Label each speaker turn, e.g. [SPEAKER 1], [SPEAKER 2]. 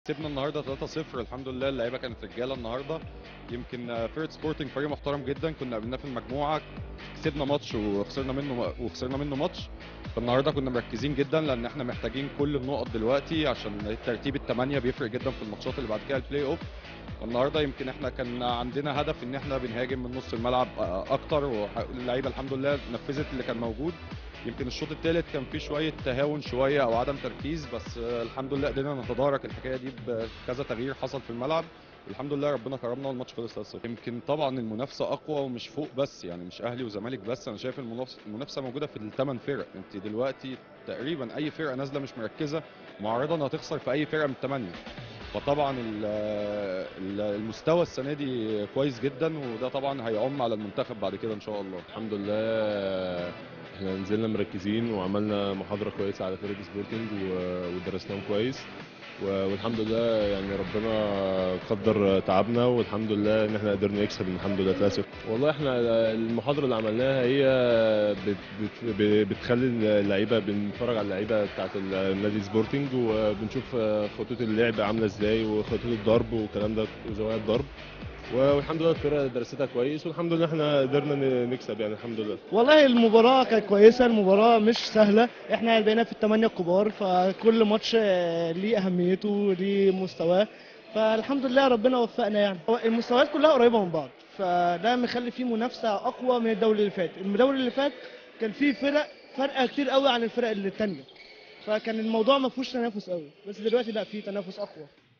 [SPEAKER 1] كسبنا النهارده 3-0 الحمد لله اللعيبه كانت رجاله النهارده يمكن فرقه سبورتنج فريق محترم جدا كنا قابلناه في المجموعه كسبنا ماتش وخسرنا منه وخسرنا منه ماتش فالنهارده كنا مركزين جدا لان احنا محتاجين كل النقط دلوقتي عشان ترتيب الثمانيه بيفرق جدا في الماتشات اللي بعد كده البلاي اوف فالنهارده يمكن احنا كان عندنا هدف ان احنا بنهاجم من نص الملعب اكتر واللعيبه الحمد لله نفذت اللي كان موجود يمكن الشوط الثالث كان فيه شويه تهاون شويه او عدم تركيز بس الحمد لله قدرنا نتدارك الحكايه دي بكذا تغيير حصل في الملعب والحمد لله ربنا كرمنا والماتش خلص 3-0 يمكن طبعا المنافسه اقوى ومش فوق بس يعني مش اهلي وزمالك بس انا شايف المنافسه المنافسه موجوده في الثمان فرق انت دلوقتي تقريبا اي فرقه نازله مش مركزه معرضه انها تخسر في اي فرقه من الثمانيه فطبعا المستوى السنه دي كويس جدا وده طبعا هيعم على المنتخب بعد كده ان شاء الله
[SPEAKER 2] الحمد لله احنا نزلنا مركزين وعملنا محاضره كويسه على فريق سبورتنج ودرسناهم كويس والحمد لله يعني ربنا قدر تعبنا والحمد لله ان احنا قدرنا نكسب الحمد لله 3 والله احنا المحاضره اللي عملناها هي بت بت بتخلي اللعيبه بنتفرج على اللعيبه بتاعت النادي سبورتنج وبنشوف خطوط اللعب عامله ازاي وخطوط الضرب والكلام ده وزوايا الضرب والحمد لله الفرقه درستها كويس والحمد لله احنا قدرنا نكسب يعني الحمد لله
[SPEAKER 3] والله المباراه كانت كويسه المباراه مش سهله احنا بقينا في الثمانيه الكبار فكل ماتش ليه اهميته ليه مستواه فالحمد لله ربنا وفقنا يعني المستويات كلها قريبه من بعض فده مخلي فيه منافسه اقوى من الدوري اللي فات الدوري اللي فات كان فيه فرق فرقه كتير قوي عن الفرق اللي الثانيه فكان الموضوع ما فيهوش تنافس قوي بس دلوقتي لا فيه تنافس اقوى